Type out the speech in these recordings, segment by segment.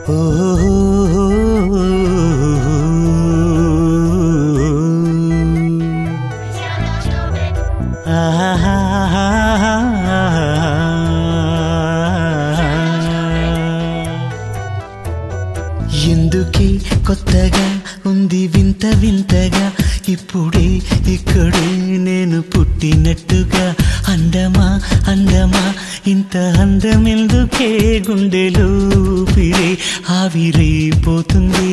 ఎందుకే కొత్తగా ఉంది వింత వింతగా ఇప్పుడే ఇక్కడే నేను పుట్టినట్టుగా అందమా అందమా ఇంత అందమెందుకే గుండెలో పిరే ఆవిరైపోతుంది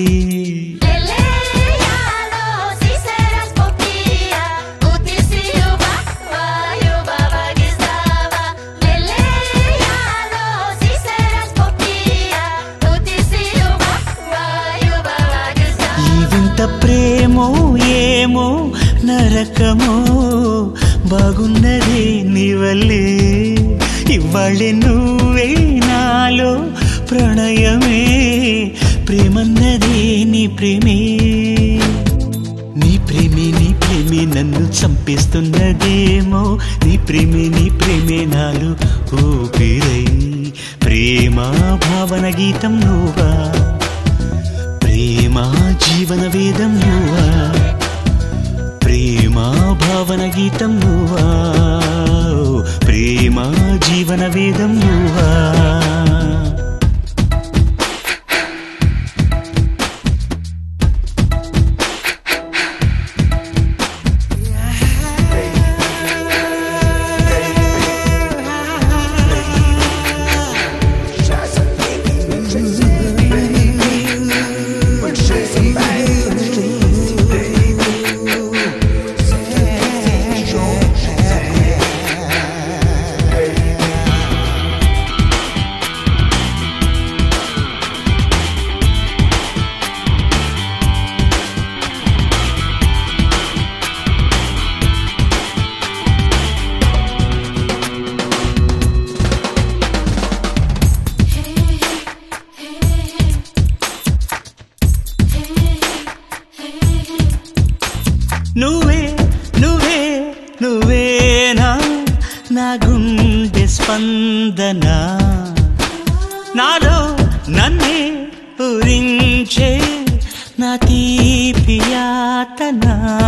Lelealo, si serás popia, utisiu bakwa, yu baba gizava. Lelealo, si serás popia, utisiu bakwa, yu baba gizava. ఈ వింత ప్రేమో ఏమో నరకమో బాగున్నదే నీ వల్లే ఇవాళే నువ్వే నాలో ప్రణయమే ప్రేమన్నదే నీ ప్రేమే నీ ప్రేమే నీ ప్రేమే నన్ను చంపేస్తున్నదేమో నీ ప్రేమే నీ ప్రేమే నాలు ఊపిరై ప్రేమ భావన గీతం నువ్వా ప్రేమ జీవన వేదం నువ్వా ప్రేమ భావన గీతం నువ్వా ప్రేమ జీవన వేదం నువ్వా నువ్వే నువ్వే నువ్వేనా నా గుండె స్పందన నాలో నన్నే పూరించే నా తీపి యాతన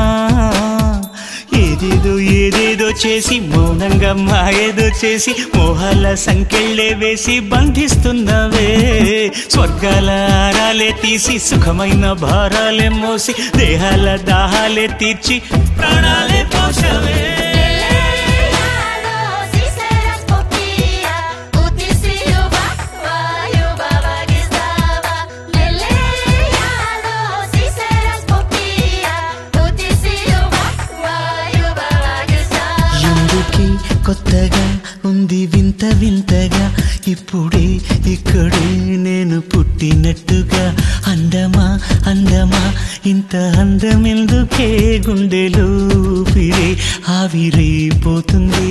ఏదేదో ఏదేదో చేసి మౌనంగా మాయేదో చేసి మోహాల సంకెళ్ళే వేసి బంధిస్తున్నవే స్వర్గాల ఆరాలే తీసి సుఖమైన భారాలే మోసి దేహాల దాహాలే తీర్చి ప్రాణాలే పోషవే Lelealo, si serás popia, utisiu bakwa, yu baba gizava. Lelealo, si serás popia, utisiu bakwa, yu baba gizava. ఎందుకే కొత్తగా ఉంది వింత వింతగా ఇప్పుడే ఇక్కడే నేను పుట్టినట్టుగా అందమా అందమా ఇంత అందమెందుకే గుండెలో పిరే ఆవిరైపోతుంది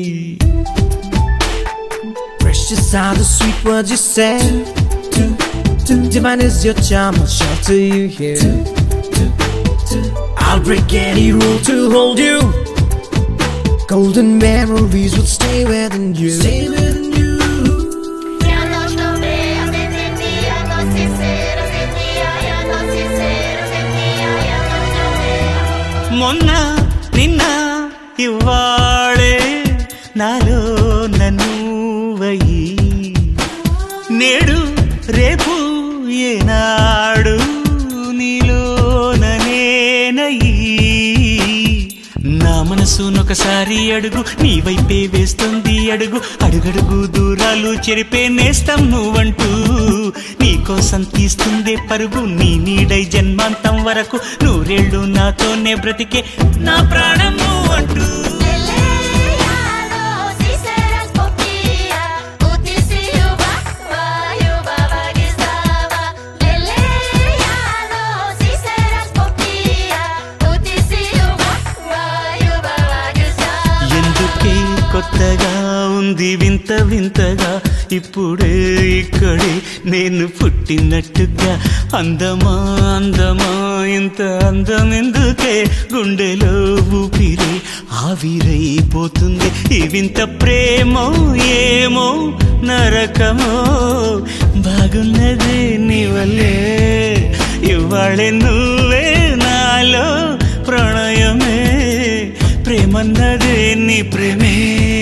Precious are the sweet words you say. Divine is your charm, I'll shelter you here. I'll break any rule to hold you. Golden memories will stay within you. Stay within you. Ya no lloré, hace sentía, no sincero, sentía, ya no sincero, sentía, ya no lloré. మొన్న నిన్న ఇవాళే నాలో నన్నువయి నేడు రేపు ఏనాడు నీలో ననేనయి నా మనసునొకసారి అడుగు నీ వైపే వేస్తుంది అడుగు అడుగడుగు దూరాలు చెరిపే నేస్తం నువ్వంటూ నీకోసం తీస్తుందే పరుగు నీ నీడై జన్మాంతం వరకు నూరేళ్ళు నాతోనే బ్రతికే నా ప్రాణం నువ్వంటూ Lelealo, si serás popia, utisiu bakwa, yu baba gizava. Lelealo, si serás popia, utisiu bakwa, yu baba gizava. ఎందుకే కొత్తగా ఉంది వింత వింతగా ఇప్పుడే ఇక్కడే నేను పుట్టినట్టుగా అందమా అందమా ఇంత అందం ఎందుకే గుండెలో ఊపిరి ఆవిరైపోతుంది ఈ వింత ప్రేమో ఏమో నరకమో బాగున్నదే నీ వల్లే ఇవాళే నువ్వే నాలో ప్రణయమే ప్రేమన్నదే నీ ప్రేమే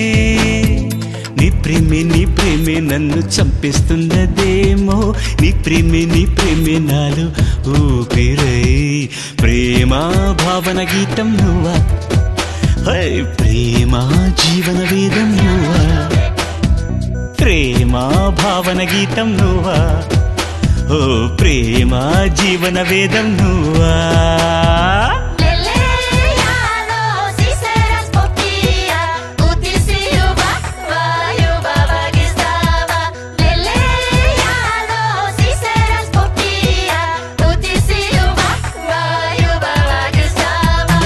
నీ ప్రేమే నీ ప్రేమే నన్ను చంపిస్తున్నదేమో నీ ప్రేమే నీ ప్రేమే నాలో ఊపిరై ప్రేమ భావన గీతం నువ్వా హై, ప్రేమ జీవన వేదం నువ్వా ప్రేమ భావన గీతం నువ్వా ఓ ప్రేమ జీవన వేదం నువ్వా Leleano, si serás popia, uti si yuba, va yuba va gistava. Leleano, si serás popia, uti si yuba, va yuba va gistava.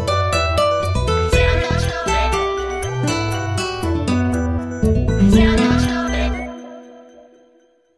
Siamo